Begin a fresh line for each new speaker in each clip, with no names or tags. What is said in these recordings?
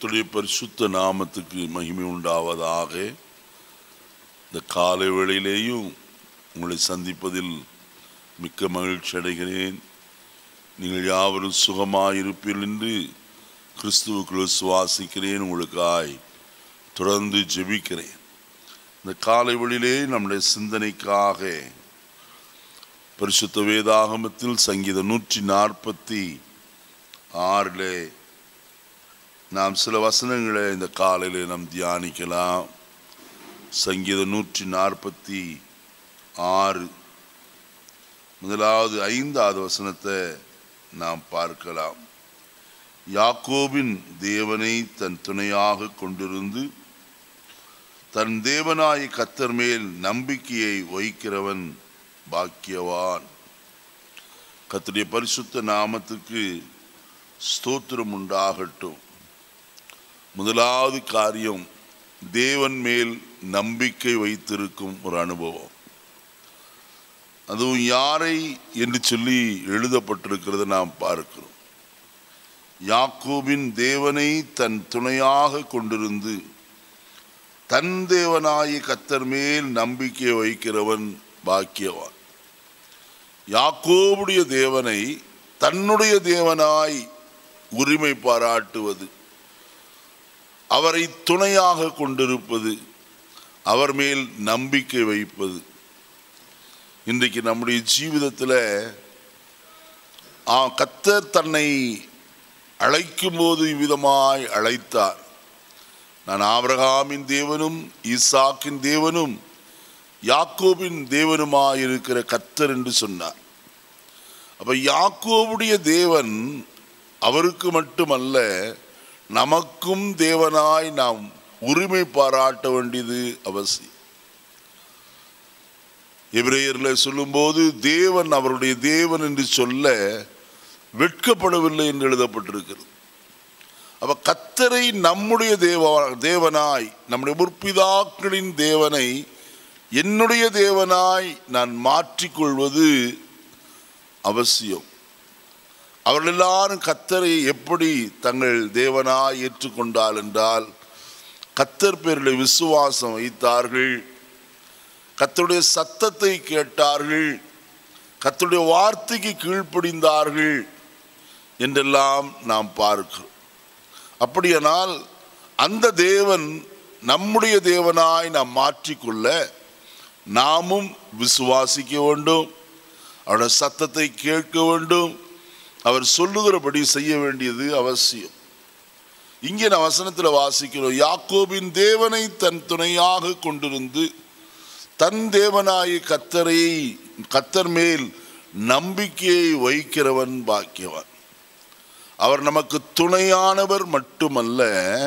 கர்த்தருடைய பரிசுத்த நாமத்துக்கு மகிமை உண்டாவதாக இந்த காலை வேளையிலேயும் உங்களை சந்திப்பதில் மிக்க மகிழ்ச்சி அடைகிறேன் நீங்கள் யாவரும் சுகமாயிருப்பீர்கள் என்று கிறிஸ்துவுக்குள் சுவாசிக்கிறேன் உங்களுக்காய் தொடர்ந்து ஜெபிக்கிறேன் இந்த காலை வேளையிலே நம்முடைய சிந்தனைக்காக பரிசுத்த வேதாகமத்தில் சங்கீதம் நூற்றி நாற்பத்தி ஆறிலே நாம் சில வசனங்களை இந்த காலையிலே நாம் தியானிக்கலாம் சங்கீதம் நூற்றி நாற்பத்தி ஆறு முதலாவது ஐந்தாவது வசனத்தை நாம் பார்க்கலாம் யாக்கோபின் தேவனை தன் துணையாக கொண்டிருந்து தன் தேவனாய் கத்தர் மேல் நம்பிக்கையை வைக்கிறவன் பாக்கியவான் கர்த்தருடைய பரிசுத்த நாமத்துக்கு ஸ்தோத்திரம் உண்டாகட்டும் முதலாவது காரியம் தேவன் மேல் நம்பிக்கை வைத்திருக்கும் ஒரு அனுபவம் அதுவும் யாரை என்று சொல்லி எழுதப்பட்டிருக்கிறத நாம் பார்க்கிறோம் யாக்கோபின் தேவனை தன் துணையாக கொண்டிருந்து தன் தேவனாய கத்தர் மேல் நம்பிக்கை வைக்கிறவன் பாக்கியவான் யாக்கோபுடைய தேவனை தன்னுடைய தேவனாய் உரிமை பாராட்டுவது அவரை துணையாக கொண்டிருப்பது அவர் மேல் நம்பிக்கை வைப்பது இன்றைக்கு நம்முடைய ஜீவிதத்தில் கத்தர் தன்னை அழைக்கும் போது இவ்விதமாய் அழைத்தார் நான் ஆபிரகாமின் தேவனும் ஈசாக்கின் தேவனும் யாக்கோபின் தேவனுமாயிருக்கிற கத்தர் என்று சொன்னார் அப்ப யாக்கோபுடைய தேவன் அவருக்கு மட்டுமல்ல நமக்கும் தேவனாய் நாம் உரிமை பாராட்ட வேண்டியது அவசியம் எபிரேயரில் சொல்லும்போது தேவன் அவருடைய தேவன் என்று சொல்ல வெட்கப்படவில்லை என்று எழுதப்பட்டிருக்கிறது அப்ப கத்தரை நம்முடைய தேவ தேவனாய் நம்முடைய முற்பிதாக்களின் தேவனை என்னுடைய தேவனாய் நான் மாற்றிக்கொள்வது அவசியம் அவர்கள் எல்லாரும் கத்தரை எப்படி தங்கள் தேவனாய் ஏற்றுக்கொண்டால் என்றால் கத்தர் பேரில் விசுவாசம் வைத்தார்கள் கத்தருடைய சத்தத்தை கேட்டார்கள் கத்தருடைய வார்த்தைக்கு கீழ்ப்படிந்தார்கள் என்றெல்லாம் நாம் பார்க்கிறோம் அப்படியானால் அந்த தேவன் நம்முடைய தேவனாய் நாம் மாற்றிக்கொள்ள நாமும் விசுவாசிக்க வேண்டும் அவருடைய சத்தத்தை கேட்க வேண்டும் அவர் சொல்லுகிறபடி செய்ய வேண்டியது அவசியம் இங்கே நான் வசனத்தில் வாசிக்கிறோம் யாக்கோபின் தேவனை தன் துணையாக கொண்டிருந்து தன் தேவனாய கத்தரை கத்தர் மேல் நம்பிக்கையை வைக்கிறவன் பாக்கியவன் அவர் நமக்கு துணையானவர் மட்டுமல்ல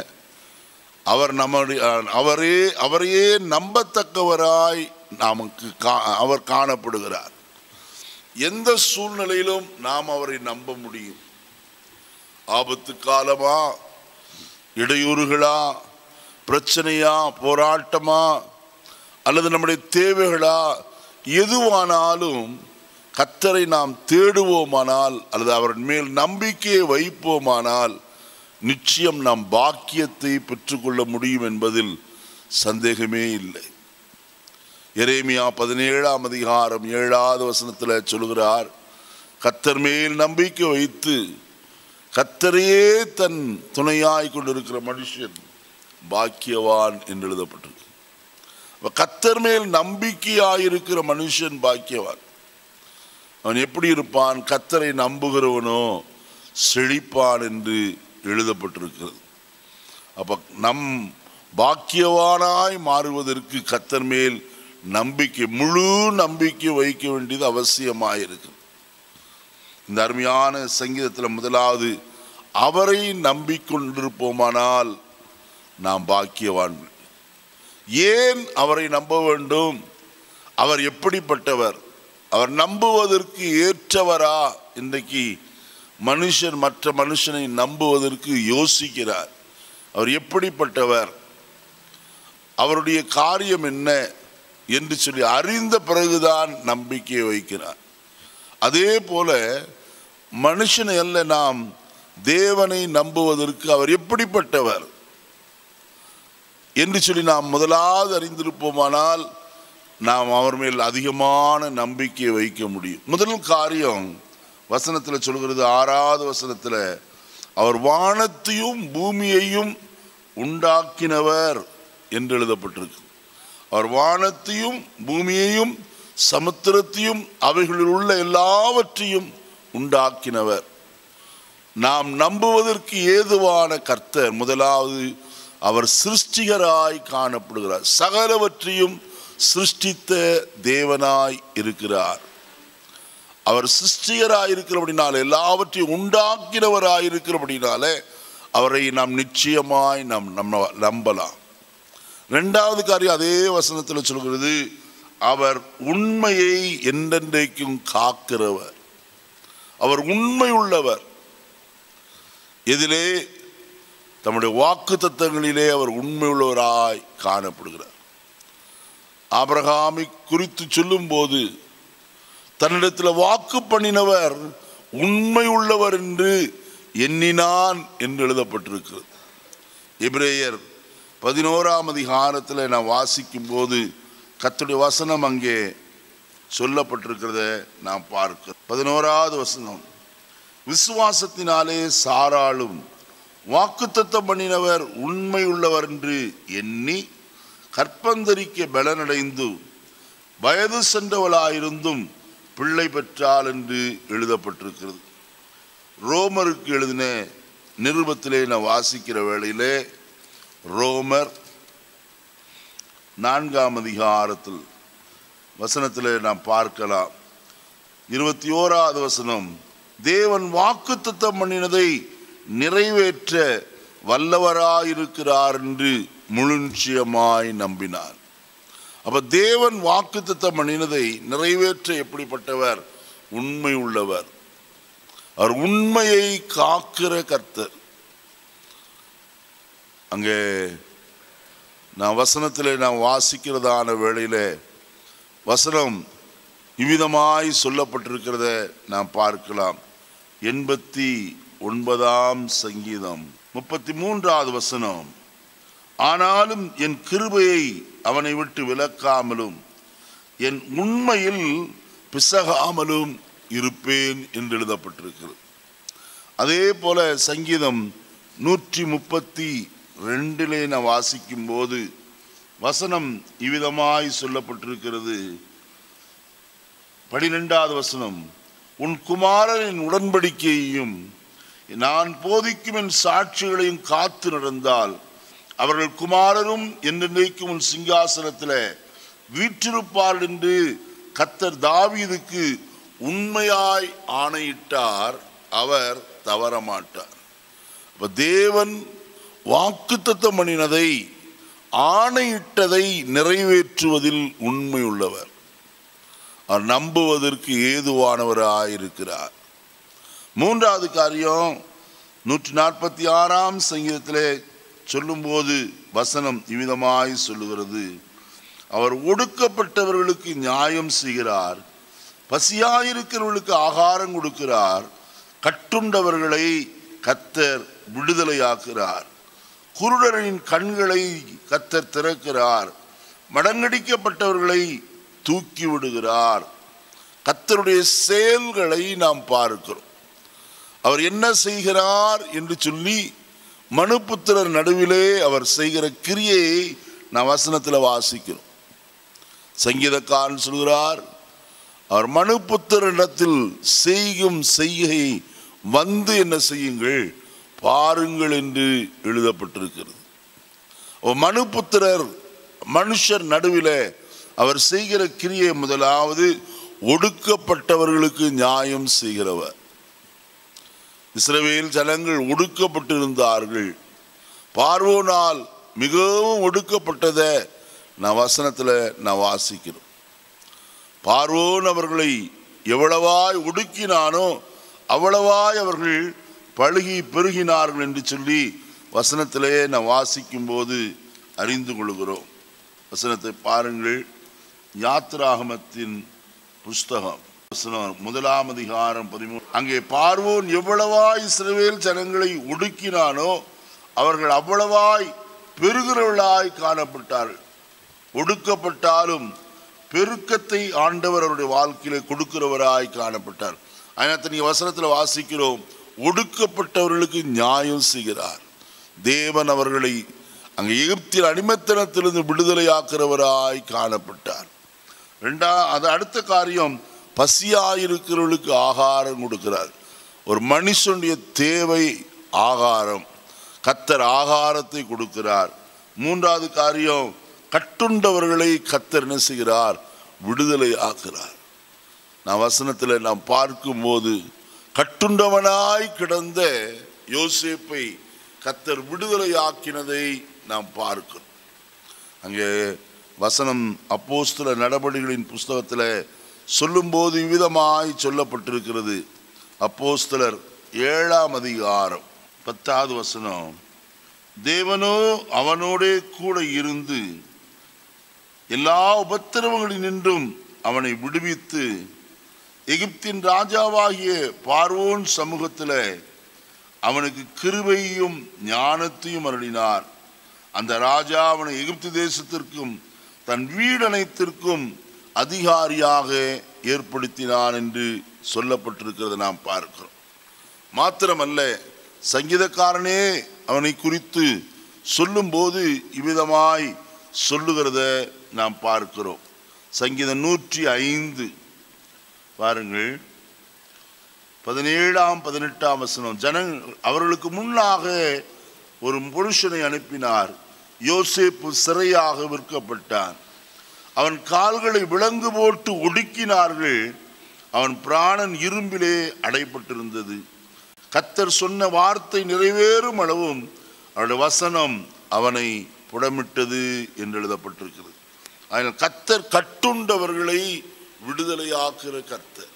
அவர் நம்முடைய அவரே அவரையே நம்பத்தக்கவராய் நமக்கு அவர் காணப்படுகிறார் எந்த சூழ்நிலையிலும் நாம் அவரை நம்ப முடியும் ஆபத்து காலமா இடையூறுகளா பிரச்சனையா போராட்டமா அல்லது நம்முடைய தேவைகளா எதுவானாலும் கத்தரை நாம் தேடுவோமானால் அல்லது அவரின் மேல் நம்பிக்கையை வைப்போமானால் நிச்சயம் நாம் பாக்கியத்தை பெற்றுக்கொள்ள முடியும் என்பதில் சந்தேகமே இல்லை எரேமியா பதினேழாம் அதிகாரம் ஏழாவது வசனத்தில் சொல்கிறார் கத்தர் மேல் நம்பிக்கை வைத்து கத்தரையே தன் துணையாய் கொண்டிருக்கிற மனுஷன் பாக்கியவான் என்று எழுதப்பட்டிருக்கு கத்தர் மேல் நம்பிக்கையாயிருக்கிற மனுஷன் பாக்கியவான் அவன் எப்படி இருப்பான் கத்தரை நம்புகிறவனோ செழிப்பான் என்று எழுதப்பட்டிருக்கிறது அப்ப நம் பாக்கியவானாய் மாறுவதற்கு கத்தர் மேல் நம்பிக்கை முழு நம்பிக்கை வைக்க வேண்டியது அவசியமாயிருக்கு இந்த அருமையான சங்கீதத்தில் முதலாவது அவரை நம்பிக்கொண்டிருப்போமானால் நாம் பாக்கியவான்கள் ஏன் அவரை நம்ப வேண்டும் அவர் எப்படிப்பட்டவர் அவர் நம்புவதற்கு ஏற்றவரா இன்றைக்கு மனுஷன் மற்ற மனுஷனை நம்புவதற்கு யோசிக்கிறார் அவர் எப்படிப்பட்டவர் அவருடைய காரியம் என்ன என்று சொல்லி அறிந்த பிறகுதான் நம்பிக்கை வைக்கிறார் அதே போல மனுஷனை அல்ல நாம் தேவனை நம்புவதற்கு அவர் எப்படிப்பட்டவர் என்று சொல்லி நாம் முதலாவது அறிந்திருப்போமானால் நாம் அவர் மேல் அதிகமான நம்பிக்கையை வைக்க முடியும் முதல் காரியம் வசனத்தில் சொல்கிறது ஆறாவது வசனத்தில் அவர் வானத்தையும் பூமியையும் உண்டாக்கினவர் என்று எழுதப்பட்டிருக்கு அவர் வானத்தையும் பூமியையும் சமுத்திரத்தையும் அவைகளில் உள்ள எல்லாவற்றையும் உண்டாக்கினவர் நாம் நம்புவதற்கு ஏதுவான கர்த்தர் முதலாவது அவர் சிருஷ்டிகராய் காணப்படுகிறார் சகலவற்றையும் சிருஷ்டித்த தேவனாய் இருக்கிறார் அவர் சிருஷ்டிகராய் இருக்கிறபடினால எல்லாவற்றையும் உண்டாக்கினவராய் இருக்கிறபடினால அவரை நாம் நிச்சயமாய் நாம் நம்ம நம்பலாம் ரெண்டாவது காரியம் அதே வசனத்தில் சொல்கிறது அவர் உண்மையை என்றென்றைக்கும் காக்கிறவர் அவர் உண்மை உள்ளவர் எதிலே தம்முடைய வாக்கு தத்தங்களிலே அவர் உண்மை உள்ளவராய் காணப்படுகிறார் ஆபிரகாமை குறித்து சொல்லும்போது தன்னிடத்தில் வாக்கு பண்ணினவர் உண்மை உள்ளவர் என்று எண்ணினான் என்று எழுதப்பட்டிருக்கிறது எபிரேயர் பதினோராம் அதிகாரத்தில் நான் வாசிக்கும் போது கத்துடைய வசனம் அங்கே சொல்லப்பட்டிருக்கிறத நான் பார்க்கிறேன் பதினோராவது வசனம் விசுவாசத்தினாலே சாராளும் வாக்குத்தத்தம் பண்ணினவர் உண்மை உள்ளவர் என்று எண்ணி கற்பந்தரிக்க பலனடைந்து வயது சென்றவளாயிருந்தும் பிள்ளை பெற்றாள் என்று எழுதப்பட்டிருக்கிறது ரோமருக்கு எழுதின நிருபத்திலே நான் வாசிக்கிற வேளையிலே ரோமர் நான்காம் அதிகாரத்தில் வசனத்தில் நாம் பார்க்கலாம் இருபத்தி ஓராவது வசனம் தேவன் வாக்குத்தத்தம் பண்ணினதை நிறைவேற்ற வல்லவராயிருக்கிறார் என்று முழு நிச்சயமாய் நம்பினார் அப்ப தேவன் வாக்குத்தத்தம் பண்ணினதை நிறைவேற்ற எப்படிப்பட்டவர் உண்மை உள்ளவர் அவர் உண்மையை காக்கிற கர்த்தர் அங்கே நான் வசனத்தில் நான் வாசிக்கிறதான வேளையில வசனம் இவ்விதமாய் சொல்லப்பட்டிருக்கிறத நாம் பார்க்கலாம் எண்பத்தி ஒன்பதாம் சங்கீதம் முப்பத்தி மூன்றாவது வசனம் ஆனாலும் என் கிருபையை அவனை விட்டு விலக்காமலும் என் உண்மையில் பிசகாமலும் இருப்பேன் என்று எழுதப்பட்டிருக்கிறது அதே போல சங்கீதம் நூற்றி முப்பத்தி ரெண்டிலே நான் வாசிக்கும் போது வசனம் இவ்விதமாய் சொல்லப்பட்டிருக்கிறது பனிரெண்டாவது வசனம் உன் குமாரனின் உடன்படிக்கையையும் நான் போதிக்கும் என் சாட்சிகளையும் காத்து நடந்தால் அவர்கள் குமாரரும் என்றென்றைக்கும் உன் சிங்காசனத்தில் வீற்றிருப்பார் என்று கத்தர் தாவீதுக்கு உண்மையாய் ஆணையிட்டார் அவர் தவறமாட்டார் அப்ப தேவன் வாக்குத்தத்தம் பண்ணினதை ஆணையிட்டதை நிறைவேற்றுவதில் உண்மை உள்ளவர் அவர் நம்புவதற்கு ஏதுவானவராயிருக்கிறார் மூன்றாவது காரியம் நூற்றி நாற்பத்தி ஆறாம் சங்கீதத்திலே சொல்லும்போது வசனம் இவ்விதமாய் சொல்லுகிறது அவர் ஒடுக்கப்பட்டவர்களுக்கு நியாயம் செய்கிறார் பசியாயிருக்கிறவர்களுக்கு ஆகாரம் கொடுக்கிறார் கட்டுண்டவர்களை கத்தர் விடுதலையாக்குறார் குருடரின் கண்களை கத்தர் திறக்கிறார் மடங்கடிக்கப்பட்டவர்களை தூக்கி விடுகிறார் கத்தருடைய செயல்களை நாம் பார்க்கிறோம் அவர் என்ன செய்கிறார் என்று சொல்லி மனுப்புத்திரர் நடுவிலே அவர் செய்கிற கிரியையை நான் வசனத்தில் வாசிக்கிறோம் சங்கீதக்காரன் சொல்கிறார் அவர் மனுப்புத்திரனிடத்தில் செய்கும் செய்கை வந்து என்ன செய்யுங்கள் பாருங்கள் என்று எழுதப்பட்டிருக்கிறது மனுப்புத்திரர் மனுஷர் நடுவிலே அவர் செய்கிற கிரியை முதலாவது ஒடுக்கப்பட்டவர்களுக்கு நியாயம் செய்கிறவர் இஸ்ரவேல் ஜனங்கள் ஒடுக்கப்பட்டிருந்தார்கள் பார்வோனால் மிகவும் ஒடுக்கப்பட்டதை நான் வசனத்தில் நான் வாசிக்கிறோம் பார்வோன் அவர்களை எவ்வளவாய் ஒடுக்கினானோ அவ்வளவாய் அவர்கள் பழுகி பெருகினார்கள் என்று சொல்லி வசனத்திலே நான் வாசிக்கும் போது அறிந்து கொள்கிறோம் வசனத்தை பாருங்கள் யாத்ராகமத்தின் புஸ்தகம் வசனம் முதலாம் அதிகாரம் பதிமூணு அங்கே பார்வோன் எவ்வளவாய் இஸ்ரவேல் ஜனங்களை ஒடுக்கினானோ அவர்கள் அவ்வளவாய் பெருகிறவர்களாய் காணப்பட்டார்கள் ஒடுக்கப்பட்டாலும் பெருக்கத்தை ஆண்டவர் அவருடைய வாழ்க்கையில கொடுக்கிறவராய் காணப்பட்டார் அதனால நீங்க வசனத்தில் வாசிக்கிறோம் ஒடுக்கப்பட்டவர்களுக்கு நியாயம் செய்கிறார் தேவன் அவர்களை அங்கே எகிப்தின் அடிமைத்தனத்திலிருந்து விடுதலையாக்குறவராய் காணப்பட்டார் ரெண்டா அது அடுத்த காரியம் பசியாயிருக்கிறவர்களுக்கு ஆகாரம் கொடுக்கிறார் ஒரு மனுஷனுடைய தேவை ஆகாரம் கத்தர் ஆகாரத்தை கொடுக்கிறார் மூன்றாவது காரியம் கட்டுண்டவர்களை கத்தர் என்ன செய்கிறார் விடுதலை ஆக்குறார் நான் வசனத்தில் நாம் பார்க்கும்போது கட்டுண்டவனாய் கிடந்த யோசேப்பை கத்தர் விடுதலை ஆக்கினதை நாம் பார்க்கிறோம் அங்கே வசனம் அப்போஸ்தல நடவடிக்கைகளின் புஸ்தகத்தில் சொல்லும்போது இவ்விதமாய் சொல்லப்பட்டிருக்கிறது அப்போஸ்தலர் ஏழாம் அதிகாரம் பத்தாவது வசனம் தேவனோ அவனோடே கூட இருந்து எல்லா உபத்திரவங்களினின்றும் அவனை விடுவித்து எகிப்தின் ராஜாவாகிய பார்வோன் சமூகத்தில் அவனுக்கு கிருபையும் ஞானத்தையும் அருளினார் அந்த ராஜா அவனை எகிப்து தேசத்திற்கும் தன் வீடனைத்திற்கும் அதிகாரியாக ஏற்படுத்தினான் என்று சொல்லப்பட்டிருக்கிறத நாம் பார்க்கிறோம் மாத்திரமல்ல சங்கீதக்காரனே அவனை குறித்து சொல்லும்போது இவ்விதமாய் சொல்லுகிறத நாம் பார்க்கிறோம் சங்கீதம் நூற்றி ஐந்து பாருங்கள் பதினேழாம் பதினெட்டாம் வசனம் ஜன அவர்களுக்கு முன்னாக ஒரு புருஷனை அனுப்பினார் யோசேப்பு சிறையாக விற்கப்பட்டான் அவன் கால்களை விலங்கு போட்டு ஒடுக்கினார்கள் அவன் பிராணன் இரும்பிலே அடைப்பட்டிருந்தது கத்தர் சொன்ன வார்த்தை நிறைவேறும் அளவும் அவருடைய வசனம் அவனை புடமிட்டது என்று எழுதப்பட்டிருக்கிறது அதனால் கத்தர் கட்டுண்டவர்களை விடுதலையாக்குற கர்த்தர்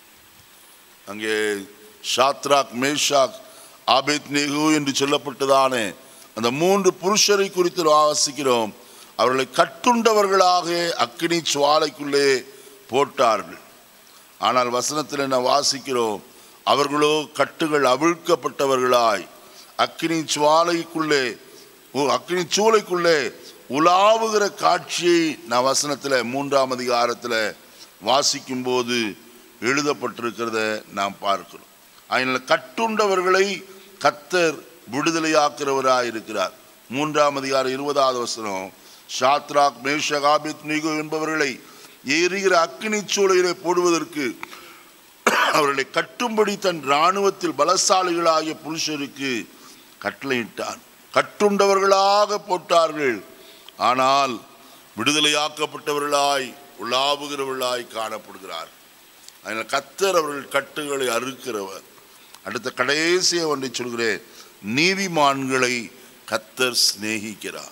அங்கே ஷாத்ராக் மேஷாக் ஆபேத் நேகு என்று சொல்லப்பட்டதான அந்த மூன்று புருஷரை குறித்து வாசிக்கிறோம் அவர்களை கட்டுண்டவர்களாக அக்கினி சுவாலைக்குள்ளே போட்டார்கள் ஆனால் வசனத்தில் என்ன வாசிக்கிறோம் அவர்களோ கட்டுகள் அவிழ்க்கப்பட்டவர்களாய் அக்கினி சுவாலைக்குள்ளே உ- அக்கினி சூளைக்குள்ளே உலாவுகிற காட்சியை நான் வசனத்தில் மூன்றாம் அதிகாரத்தில் வாசிக்கும்போது எழுதப்பட்டிருக்கிறத நாம் பார்க்கிறோம் அதனால் கட்டுண்டவர்களை கத்தர் விடுதலையாக்குறவராய் இருக்கிறார் மூன்றாம் அதிகாரம் இருபதாவது வசனம் ஷாத்ராக் மேஷகாபித் நிகு என்பவர்களை எரிகிற அக்கினி சூளையிலே போடுவதற்கு அவர்களை கட்டும்படி தன் இராணுவத்தில் பலசாலிகளாகிய புருஷருக்கு கட்டளையிட்டான் கட்டுண்டவர்களாக போட்டார்கள் ஆனால் விடுதலையாக்கப்பட்டவர்களாய் உலாவுகிறவர்களாய் காணப்படுகிறார் அதனால் கத்தர் அவர்கள் கட்டுகளை அறுக்கிறவர் அடுத்த கடைசியை ஒன்றை சொல்கிறேன் நீதிமான்களை கத்தர் சிநேகிக்கிறார்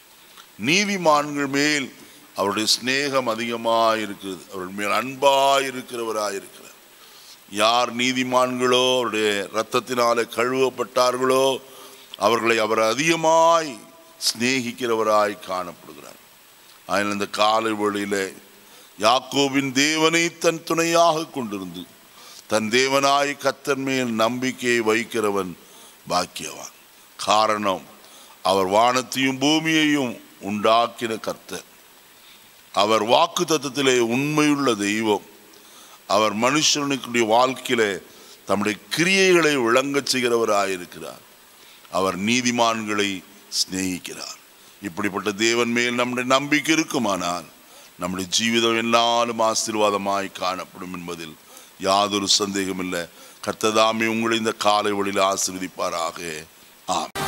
நீதிமான்கள் மேல் அவருடைய சிநேகம் அதிகமாக இருக்குது அவர்கள் மேல் அன்பாய் இருக்கிறவராய் இருக்கிறார் யார் நீதிமான்களோ அவருடைய இரத்தத்தினாலே கழுவப்பட்டார்களோ அவர்களை அவர் அதிகமாய் சிநேகிக்கிறவராய் காணப்படுகிறார் அதனால் இந்த காலை வேளையிலே யாக்கோபின் தேவனை தன் துணையாக கொண்டிருந்து தன் தேவனாய் கத்தன் மேல் நம்பிக்கையை வைக்கிறவன் பாக்கியவான் காரணம் அவர் வானத்தையும் பூமியையும் உண்டாக்கின கர்த்தர் அவர் வாக்கு தத்துவத்திலே உண்மையுள்ள தெய்வம் அவர் மனுஷனுக்குடைய வாழ்க்கையிலே தம்முடைய கிரியைகளை விளங்கச் செய்கிறவராயிருக்கிறார் அவர் நீதிமான்களை சிநேகிக்கிறார் இப்படிப்பட்ட தேவன் மேல் நம்முடைய நம்பிக்கை இருக்குமானால் நம்முடைய ஜீவிதம் எல்லாரும் ஆசீர்வாதமாய் காணப்படும் என்பதில் யாதொரு சந்தேகமில்லை கர்த்ததாமே உங்களை இந்த காலை வழியில் ஆசீர்வதிப்பாராக ஆம்